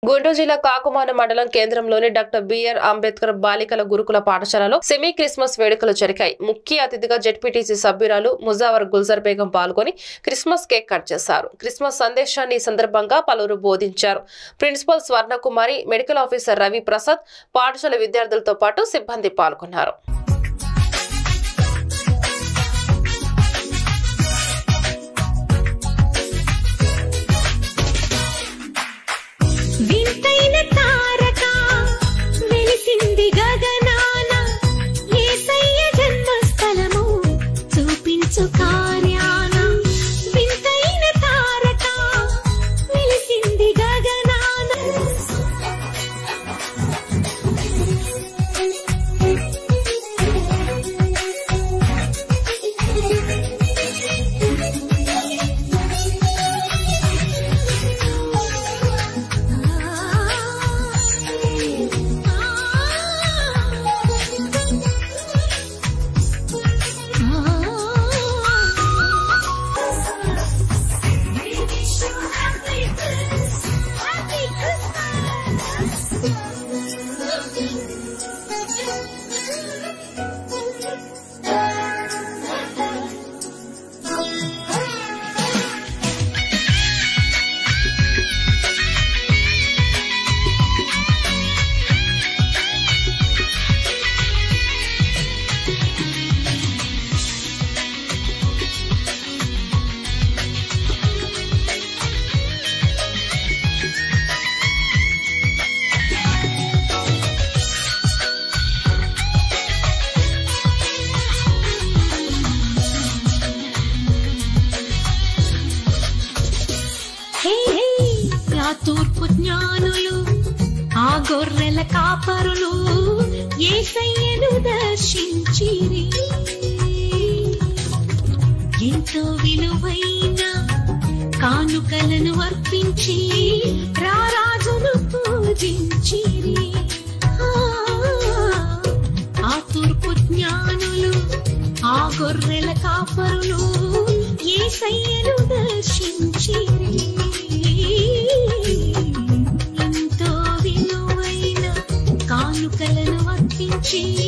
గుంటూరు జిల్లా కాకుమాన మండలం కేంద్రంలోని డాక్టర్ బిఆర్ అంబేద్కర్ బాలికల గురుకుల పాఠశాలలో సెమీ క్రిస్మస్ వేడుకలు జరిగాయి ముఖ్య అతిథిగా జెడ్పీటీసీ సభ్యురాలు ముజావర్ గుల్జర్ బేగం పాల్గొని క్రిస్మస్ కేక్ కట్ చేశారు క్రిస్మస్ సందేశాన్ని ఈ సందర్భంగా పలువురు బోధించారు principal Swarnakumari medical officer Ravi Prasad పాఠశాల విద్యార్థులతో పాటు సిబ్బంది పాల్గొన్నారు వింతైన తారక వెలిసింది గగనాన యేసయ్య జన్మస్థలము చూపించు కార్యాన వింతైన తారక వెలిసింది గగనాన హే హే, ఆ తూర్పు జ్ఞానులు ఆ గొర్రెల కాపరులు ఏసయ్యను దర్శించిరి ఎంతో విలువైన కానుకలను అర్పించి రారాజును పూజించిరి ఆ, ఆ తూర్పు జ్ఞానులు ఆ గొర్రెల కాపరులు ఏసయ్యను దర్శించిరి ఎంతో విలువైన కానుకలను అర్పించి